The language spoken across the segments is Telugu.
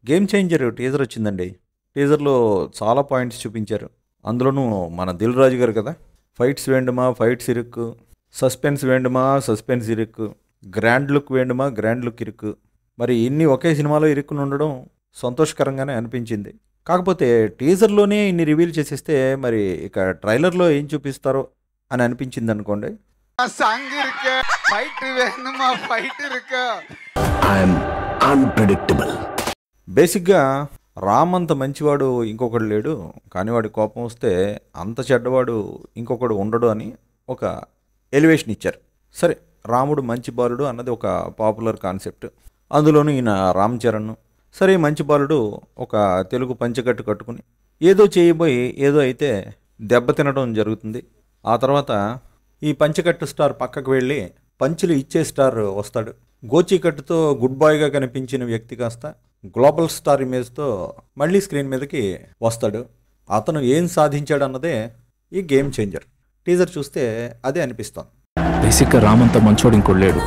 గేమ్ చేంజర్ టీజర్ వచ్చిందండి టీజర్లో చాలా పాయింట్స్ చూపించారు అందులోనూ మన దిల్ రాజు గారు కదా ఫైట్స్ వేండుమా ఫైట్స్ ఇరుక్కు సస్పెన్స్ వేండుమా సస్పెన్స్ ఇరుక్కు గ్రాండ్ లుక్ వేండుమా గ్రాండ్ లుక్ ఇరుక్కు మరి ఇన్ని ఒకే సినిమాలో ఇరుక్కుని ఉండడం సంతోషకరంగానే అనిపించింది కాకపోతే టీజర్లోనే ఇన్ని రివీల్ చేసేస్తే మరి ఇక ట్రైలర్లో ఏం చూపిస్తారో అని అనిపించింది అనుకోండి சாங் இருக்கு ஃபைட் வேணுமா ஃபைட் இருக்கு I'm unpredictable. బేసిక్గా రామ్ అంత మంచివాడు ఇంకొకడు లేడు కానీ వాడి కోపం వస్తే అంత చెడ్డవాడు ఇంకొకడు ఉండడు అని ఒక ఎలివేషన్ ఇచ్చారు సరే రాముడు మంచి బాలుడు అన్నది ఒక పాపులర్ కాన్సెప్ట్ అందులోనూ ఈయన రామ్ చరణ్ సరే మంచి బాలుడు ఒక తెలుగు పంచకట్టు కట్టుకుని ఏదో చేయబోయి ఏదో అయితే దెబ్బ తినడం జరుగుతుంది ఆ తర్వాత ఈ పంచకట్టు స్టార్ పక్కకు వెళ్ళి పంచులు ఇచ్చే స్టార్ వస్తాడు గోచీకట్టుతో గుడ్ బాయ్గా కనిపించిన వ్యక్తి కాస్త గ్లోబల్ స్టార్ ఇమేజ్తో మళ్ళీ స్క్రీన్ మీదకి వస్తాడు అతను ఏం సాధించాడు అన్నదే ఈ గేమ్ చేంజర్ టీజర్ చూస్తే అదే అనిపిస్తోంది బేసిక్గా రామంత మంచోడు ఇంకోడు లేడు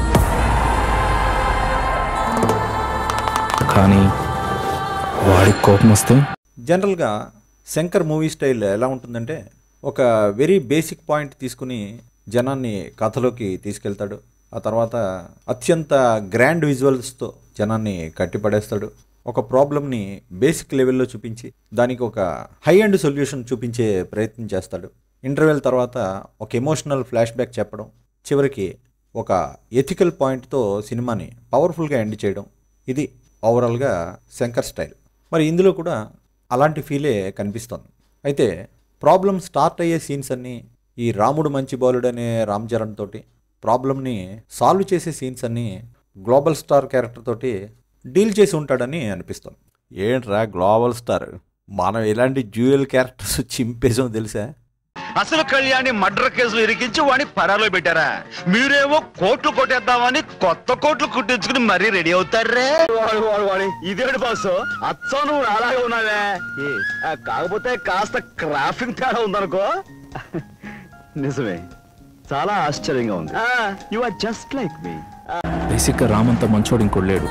కానీ వాడికి కోపం వస్తే జనరల్గా శంకర్ మూవీ స్టైల్ ఎలా ఉంటుందంటే ఒక వెరీ బేసిక్ పాయింట్ తీసుకుని జనాన్ని కథలోకి తీసుకెళ్తాడు ఆ తర్వాత అత్యంత గ్రాండ్ విజువల్స్తో జనాన్ని కట్టిపడేస్తాడు ఒక ప్రాబ్లమ్ని బేసిక్ లెవెల్లో చూపించి దానికి ఒక హై అండ్ సొల్యూషన్ చూపించే ప్రయత్నం చేస్తాడు ఇంటర్వెల్ తర్వాత ఒక ఎమోషనల్ ఫ్లాష్ బ్యాక్ చెప్పడం చివరికి ఒక ఎథికల్ పాయింట్తో సినిమాని పవర్ఫుల్గా ఎండ్ చేయడం ఇది ఓవరాల్గా శంకర్ స్టైల్ మరి ఇందులో కూడా అలాంటి ఫీలే కనిపిస్తోంది అయితే ప్రాబ్లం స్టార్ట్ అయ్యే సీన్స్ అన్నీ ఈ రాముడు మంచి బాలుడు అనే రామ్ చరణ్ తోటి ప్రాబ్లమ్ని సాల్వ్ చేసే సీన్స్ అన్నీ గ్లోబల్ స్టార్ క్యారెక్టర్ తోటి డీల్ చేసి ఉంటాడని అనిపిస్తుంది ఏంట్రా గ్లోబల్ స్టార్ మనం ఎలాంటి జ్యూయల్ క్యారెక్టర్స్ చింపేసాం తెలుసా అసలు కళ్యాణి మర్డర్ కేసులు ఇరికించి వాడిని పరాలో పెట్టారా మీరేమో కోట్లు కొట్టేద్దామని కొత్త కోట్లు కుట్టించుకుని మరీ రెడీ అవుతారే వాడు వాడు వాడు ఇదేడు బాసు అచ్చం నువ్వు అలాగే ఉన్నావే ఆ, కాకపోతే కాస్త క్రాఫింగ్ తేడా ఉందనుకో నిజమే చాలా ఆశ్చర్యంగా ఉంది you are just like me బేసిక్గా రామంత మంచోడు ఇంకోడు లేడు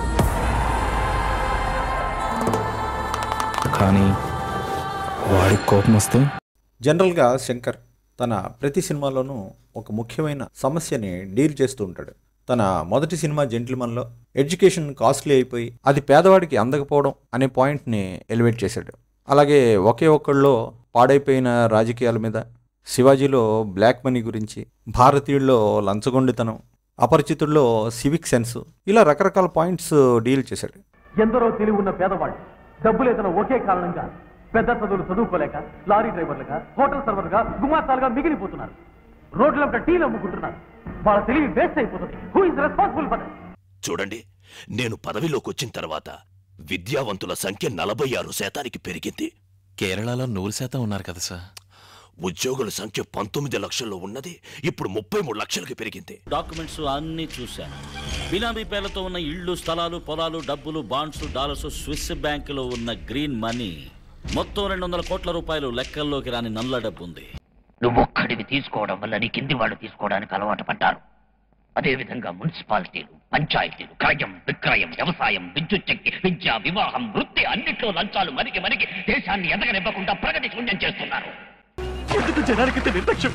కానీ వాడికి కోపం వస్తే జనరల్గా శంకర్ తన ప్రతి సినిమాలోనూ ఒక ముఖ్యమైన సమస్యని డీల్ చేస్తూ ఉంటాడు తన మొదటి సినిమా జెంటిల్మన్లో ఎడ్యుకేషన్ కాస్ట్లీ అయిపోయి అది పేదవాడికి అందకపోవడం అనే పాయింట్ని ఎలివేట్ చేశాడు అలాగే ఒకే ఒక్కళ్ళలో పాడైపోయిన రాజకీయాల మీద శివాజీలో బ్లాక్ మనీ గురించి భారతీయుల్లో లంచగొండితనం అపరిచితుల్లో సివిక్ సెన్స్ ఇలా రకరకాల పాయింట్స్ డీల్ చేశాడు ఎందరో తెలివి ఉన్న పేదవాళ్ళు డబ్బు లేదన్న ఒకే కారణంగా పెద్ద చదువులు చదువుకోలేక లారీ డ్రైవర్లుగా హోటల్ సర్వర్గా గుమాస్తాలుగా మిగిలిపోతున్నారు రోడ్లంట టీలు అమ్ముకుంటున్నారు వాళ్ళ తెలివి వేస్ట్ అయిపోతుంది హూ ఇస్ రెస్పాన్సిబుల్ ఫర్ చూడండి నేను పదవిలోకి వచ్చిన తర్వాత విద్యావంతుల సంఖ్య నలభై ఆరు శాతానికి పెరిగింది కేరళలో నూరు శాతం ఉన్నారు కదా సార్ ఉద్యోగుల సంఖ్య పంతొమ్మిది లక్షల్లో ఉన్నది ఇప్పుడు ముప్పై మూడు లక్షలకి పెరిగింది డాక్యుమెంట్స్ అన్నీ చూశాను బినామీ పేర్లతో ఉన్న ఇళ్ళు స్థలాలు పొలాలు డబ్బులు బాండ్స్ డాలర్స్ స్విస్ బ్యాంకులో ఉన్న గ్రీన్ మనీ మొత్తం రెండు వందల కోట్ల రూపాయలు లెక్కల్లోకి రాని నల్ల డబ్బు ఉంది నువ్వొక్కడివి తీసుకోవడం వల్ల నీ కింది వాళ్ళు తీసుకోవడానికి అలవాటు పడ్డారు అదేవిధంగా మున్సిపాలిటీలు పంచాయతీలు క్రయం విక్రయం వ్యవసాయం విద్యుత్ శక్తి విద్య వివాహం వృత్తి అన్నిట్లో లంచాలు మరిగి మరిగి దేశాన్ని ఎదగనివ్వకుండా ప్రగతి శూన్యం చేస్తున్నారు ఎందుకు జనానికి ఇంత నిర్లక్ష్యం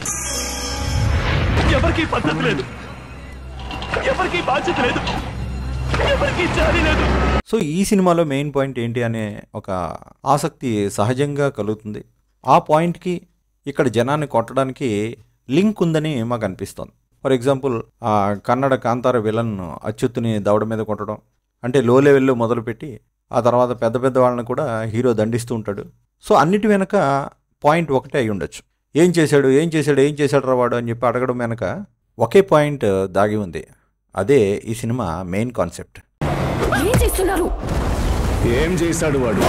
ఎవరికి పద్ధతి లేదు ఎవరికి బాధ్యత లేదు ఎవరికి జాలి లేదు సో ఈ సినిమాలో మెయిన్ పాయింట్ ఏంటి అనే ఒక ఆసక్తి సహజంగా కలుగుతుంది ఆ పాయింట్కి ఇక్కడ జనాన్ని కొట్టడానికి లింక్ ఉందని మాకు అనిపిస్తుంది ఫర్ ఎగ్జాంపుల్ ఆ కన్నడ కాంతార విలన్ అచ్యుత్తుని దవడ మీద కొట్టడం అంటే లో లెవెల్లో మొదలుపెట్టి ఆ తర్వాత పెద్ద పెద్ద వాళ్ళని కూడా హీరో దండిస్తూ ఉంటాడు సో అన్నిటి వెనక పాయింట్ ఒకటే అయి ఉండొచ్చు ఏం చేశాడు ఏం చేశాడు ఏం చేశాడు రా వాడు అని చెప్పి అడగడం వెనక ఒకే పాయింట్ దాగి ఉంది అదే ఈ సినిమా మెయిన్ కాన్సెప్ట్ ఏం చేస్తున్నారు ఏం చేశాడు వాడు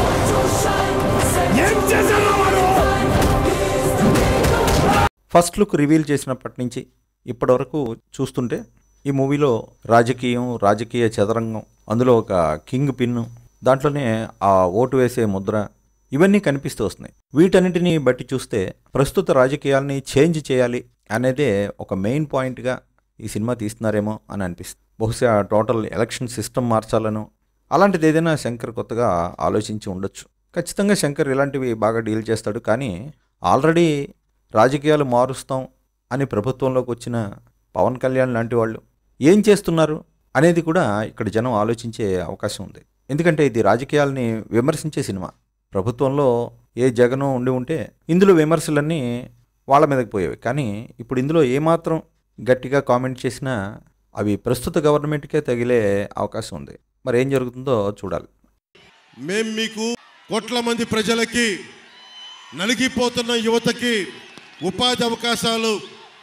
ఫస్ట్ లుక్ రివీల్ చేసినప్పటి నుంచి ఇప్పటివరకు చూస్తుంటే ఈ మూవీలో రాజకీయం రాజకీయ చదరంగం అందులో ఒక కింగ్ పిన్ను దాంట్లోనే ఆ ఓటు వేసే ముద్ర ఇవన్నీ కనిపిస్తూ వస్తున్నాయి వీటన్నిటిని బట్టి చూస్తే ప్రస్తుత రాజకీయాల్ని చేంజ్ చేయాలి అనేదే ఒక మెయిన్ పాయింట్గా ఈ సినిమా తీస్తున్నారేమో అని అనిపిస్తుంది బహుశా టోటల్ ఎలక్షన్ సిస్టమ్ మార్చాలను అలాంటిది ఏదైనా శంకర్ కొత్తగా ఆలోచించి ఉండొచ్చు ఖచ్చితంగా శంకర్ ఇలాంటివి బాగా డీల్ చేస్తాడు కానీ ఆల్రెడీ రాజకీయాలు మారుస్తాం అని ప్రభుత్వంలోకి వచ్చిన పవన్ కళ్యాణ్ లాంటి వాళ్ళు ఏం చేస్తున్నారు అనేది కూడా ఇక్కడ జనం ఆలోచించే అవకాశం ఉంది ఎందుకంటే ఇది రాజకీయాల్ని విమర్శించే సినిమా ప్రభుత్వంలో ఏ జగను ఉండి ఉంటే ఇందులో విమర్శలన్నీ వాళ్ళ మీదకి పోయేవి కానీ ఇప్పుడు ఇందులో ఏమాత్రం గట్టిగా కామెంట్ చేసినా అవి ప్రస్తుత గవర్నమెంట్కే తగిలే అవకాశం ఉంది మరి ఏం జరుగుతుందో చూడాలి మేం మీకు కోట్ల మంది ప్రజలకి నలిగిపోతున్న యువతకి ఉపాధి అవకాశాలు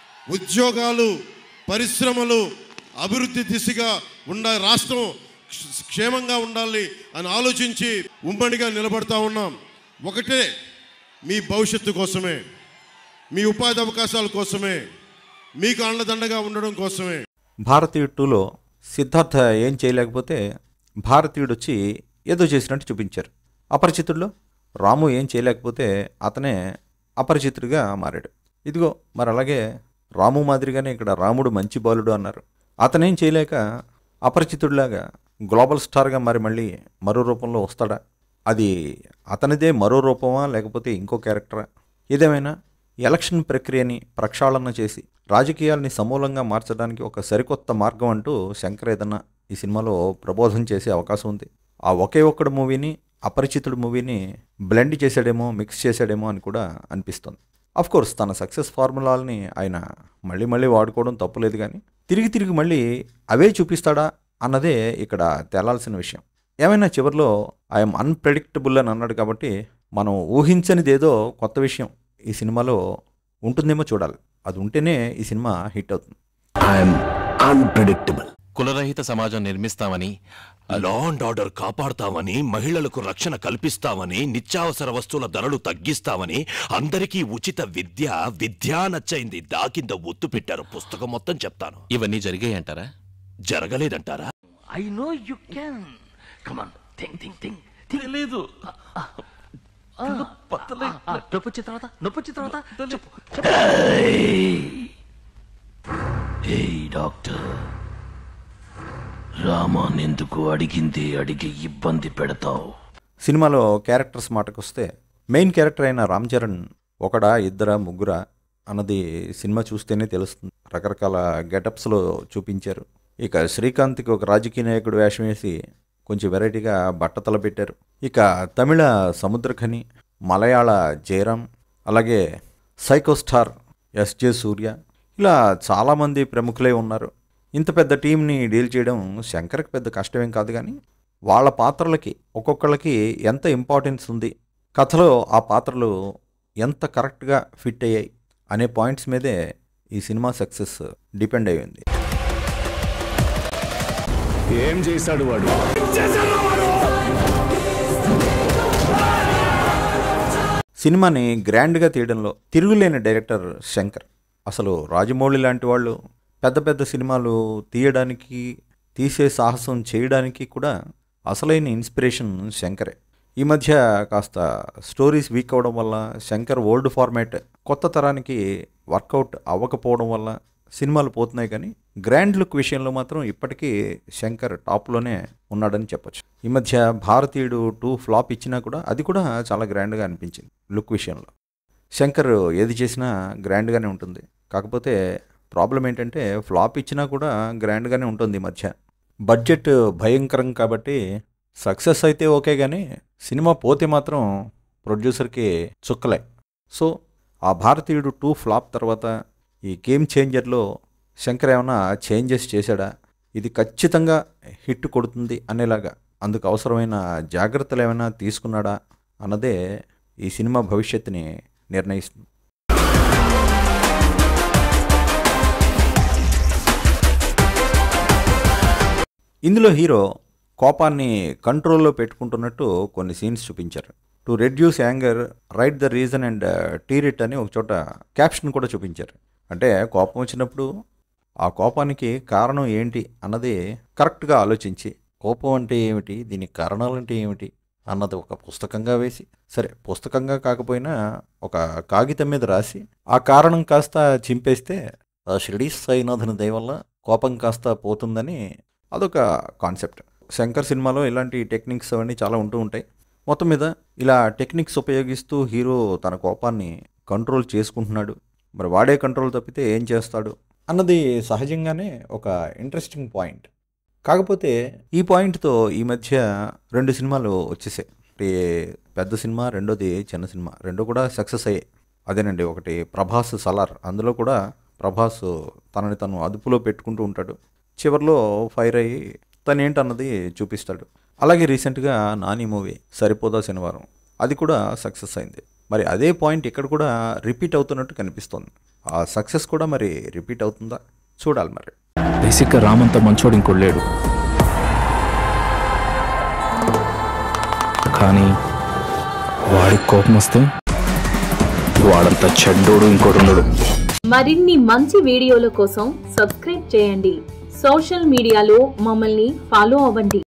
ఉద్యోగాలు పరిశ్రమలు అభివృద్ధి దిశగా ఉండ రాష్ట్రం క్ష- క్షేమంగా ఉండాలి అని ఆలోచించి ఉమ్మడిగా నిలబడతా ఉన్నాం ఒకటే మీ భవిష్యత్తు కోసమే మీ ఉపాధి అవకాశాల కోసమే మీకు అండదండగా ఉండడం కోసమే భారతీయుడు టూలో సిద్ధార్థ ఏం చేయలేకపోతే భారతీయుడు వచ్చి ఏదో చేసినట్టు చూపించారు అపరిచితుల్లో రాము ఏం చేయలేకపోతే అతనే అపరిచితుడిగా మారాడు ఇదిగో మరి అలాగే రాము మాదిరిగానే ఇక్కడ రాముడు మంచి బాలుడు అన్నారు అతనేం చేయలేక అపరిచితుడిలాగా గ్లోబల్ స్టార్గా మరి మళ్ళీ మరో రూపంలో వస్తాడా అది అతనిదే మరో రూపమా లేకపోతే ఇంకో క్యారెక్టరా ఏదేమైనా ఎలక్షన్ ప్రక్రియని ప్రక్షాళన చేసి రాజకీయాల్ని సమూలంగా మార్చడానికి ఒక సరికొత్త మార్గం అంటూ శంకర్ ఏదన్నా ఈ సినిమాలో ప్రబోధం చేసే అవకాశం ఉంది ఆ ఒకే ఒక్కడు మూవీని అపరిచితుడు మూవీని బ్లెండ్ చేశాడేమో మిక్స్ చేశాడేమో అని కూడా అనిపిస్తుంది అఫ్ కోర్స్ తన సక్సెస్ ఫార్ములాల్ని ఆయన మళ్ళీ మళ్ళీ వాడుకోవడం తప్పులేదు కానీ తిరిగి తిరిగి మళ్ళీ అవే చూపిస్తాడా అన్నదే ఇక్కడ తేలాల్సిన విషయం ఏమైనా చివరిలో ఐఎమ్ అన్ప్రెడిక్టబుల్ అని అన్నాడు కాబట్టి మనం ఊహించనిది ఏదో కొత్త విషయం ఈ సినిమాలో ఉంటుందేమో చూడాలి అది ఉంటేనే ఈ సినిమా హిట్ అవుతుంది ఐఎమ్ అన్ప్రెడిక్టబుల్ కులరహిత సమాజం నిర్మిస్తామని లా అండ్ ఆర్డర్ కాపాడతామని మహిళలకు రక్షణ కల్పిస్తామని నిత్యావసర వస్తువుల ధరలు తగ్గిస్తామని అందరికీ ఉచిత విద్య విద్యా నచ్చైంది దాకింద ఒత్తు పెట్టారు పుస్తకం మొత్తం చెప్తాను ఇవన్నీ జరిగాయంటారా జరగలేదంటారా I know you can come on think think think తెలియదు నొప్పి వచ్చిన తర్వాత నొప్పి వచ్చిన తర్వాత చెప్పు ఏయ్ డాక్టర్ రామాన్ ఎందుకు అడిగింది అడిగి ఇబ్బంది పెడతావు సినిమాలో క్యారెక్టర్స్ మాటకొస్తే మెయిన్ క్యారెక్టర్ అయిన రామ్ చరణ్ ఒకడా ఇద్దరా ముగ్గురా అన్నది సినిమా చూస్తేనే తెలుస్తుంది రకరకాల గెటప్స్లో చూపించారు ఇక శ్రీకాంత్కి ఒక రాజకీయ నాయకుడు వేషం వేసి కొంచెం వెరైటీగా బట్టతల పెట్టారు ఇక తమిళ సముద్రఖని మలయాళ జయరాం అలాగే సైకో స్టార్ ఎస్జే సూర్య ఇలా చాలామంది ప్రముఖులే ఉన్నారు ఇంత పెద్ద టీంని డీల్ చేయడం శంకర్కి పెద్ద కష్టమేం కాదు కానీ వాళ్ళ పాత్రలకి ఒక్కొక్కళ్ళకి ఎంత ఇంపార్టెన్స్ ఉంది కథలో ఆ పాత్రలు ఎంత కరెక్ట్గా ఫిట్ అయ్యాయి అనే పాయింట్స్ మీదే ఈ సినిమా సక్సెస్ డిపెండ్ అయి ఉంది ఏం చేశాడు వాడు సినిమాని గ్రాండ్గా తీయడంలో తిరుగులేని డైరెక్టర్ శంకర్ అసలు రాజమౌళి లాంటి వాళ్ళు పెద్ద పెద్ద సినిమాలు తీయడానికి తీసే సాహసం చేయడానికి కూడా అసలైన ఇన్స్పిరేషన్ శంకరే ఈ మధ్య కాస్త స్టోరీస్ వీక్ అవ్వడం వల్ల శంకర్ ఓల్డ్ ఫార్మాట్ కొత్త తరానికి వర్కౌట్ అవ్వకపోవడం వల్ల సినిమాలు పోతున్నాయి కానీ గ్రాండ్ లుక్ విషయంలో మాత్రం ఇప్పటికీ శంకర్ టాప్లోనే ఉన్నాడని చెప్పొచ్చు ఈ మధ్య భారతీయుడు టూ ఫ్లాప్ ఇచ్చినా కూడా అది కూడా చాలా గ్రాండ్గా అనిపించింది లుక్ విషయంలో శంకర్ ఏది చేసినా గ్రాండ్గానే ఉంటుంది కాకపోతే ప్రాబ్లం ఏంటంటే ఫ్లాప్ ఇచ్చినా కూడా గ్రాండ్గానే ఉంటుంది ఈ మధ్య బడ్జెట్ భయంకరం కాబట్టి సక్సెస్ అయితే ఓకే కానీ సినిమా పోతే మాత్రం ప్రొడ్యూసర్కి చుక్కలే సో ఆ భారతీయుడు టూ ఫ్లాప్ తర్వాత ఈ గేమ్ చేంజర్లో శంకర్ ఏమైనా చేంజెస్ చేశాడా ఇది ఖచ్చితంగా హిట్ కొడుతుంది అనేలాగా అందుకు అవసరమైన జాగ్రత్తలు ఏమైనా తీసుకున్నాడా అన్నదే ఈ సినిమా భవిష్యత్తుని నిర్ణయిస్తుంది ఇందులో హీరో కోపాన్ని కంట్రోల్లో పెట్టుకుంటున్నట్టు కొన్ని సీన్స్ చూపించారు to reduce anger right the reason and tear it అని ఒక చోట క్యాప్షన్ కూడా చూపించారు అంటే కోపం వచ్చినప్పుడు ఆ కోపానికి కారణం ఏంటి అన్నది కరెక్ట్గా ఆలోచించి కోపం అంటే ఏమిటి దీనికి కారణాలు అంటే ఏమిటి అన్నది ఒక పుస్తకంగా వేసి సరే పుస్తకంగా కాకపోయినా ఒక కాగితం మీద రాసి ఆ కారణం కాస్త చింపేస్తే ఆ షిరిడీ సాయినాథుని దయ వల్ల కోపం కాస్త పోతుందని అదొక కాన్సెప్ట్ శంకర్ సినిమాలో ఇలాంటి టెక్నిక్స్ అవన్నీ చాలా ఉంటూ ఉంటాయి మొత్తం మీద ఇలా టెక్నిక్స్ ఉపయోగిస్తూ హీరో తన కోపాన్ని కంట్రోల్ చేసుకుంటున్నాడు మరి వాడే కంట్రోల్ తప్పితే ఏం చేస్తాడు అన్నది సహజంగానే ఒక ఇంట్రెస్టింగ్ పాయింట్ కాకపోతే ఈ పాయింట్తో ఈ మధ్య రెండు సినిమాలు వచ్చేసాయి ఒకటి పెద్ద సినిమా రెండోది చిన్న సినిమా రెండు కూడా సక్సెస్ అయ్యాయి అదేనండి ఒకటి ప్రభాస్ సలార్ అందులో కూడా ప్రభాస్ తనని తను అదుపులో పెట్టుకుంటూ ఉంటాడు చివరిలో ఫైర్ అయ్యి తను ఏంటన్నది చూపిస్తాడు అలాగే రీసెంట్గా నాని మూవీ సరిపోదా శనివారం అది కూడా సక్సెస్ అయింది మరి అదే పాయింట్ ఇక్కడ కూడా రిపీట్ అవుతున్నట్టు కనిపిస్తోంది ఆ సక్సెస్ కూడా మరి రిపీట్ అవుతుందా చూడాలి మరి బేసిక్గా రామంత మంచోడు ఇంకోడు లేడు కానీ వాడి కోపం వస్తే వాడంత చెడ్డోడు ఇంకోటి ఉండడు మరిన్ని మంచి వీడియోల కోసం సబ్స్క్రైబ్ చేయండి సోషల్ మీడియాలో మమ్మల్ని ఫాలో అవ్వండి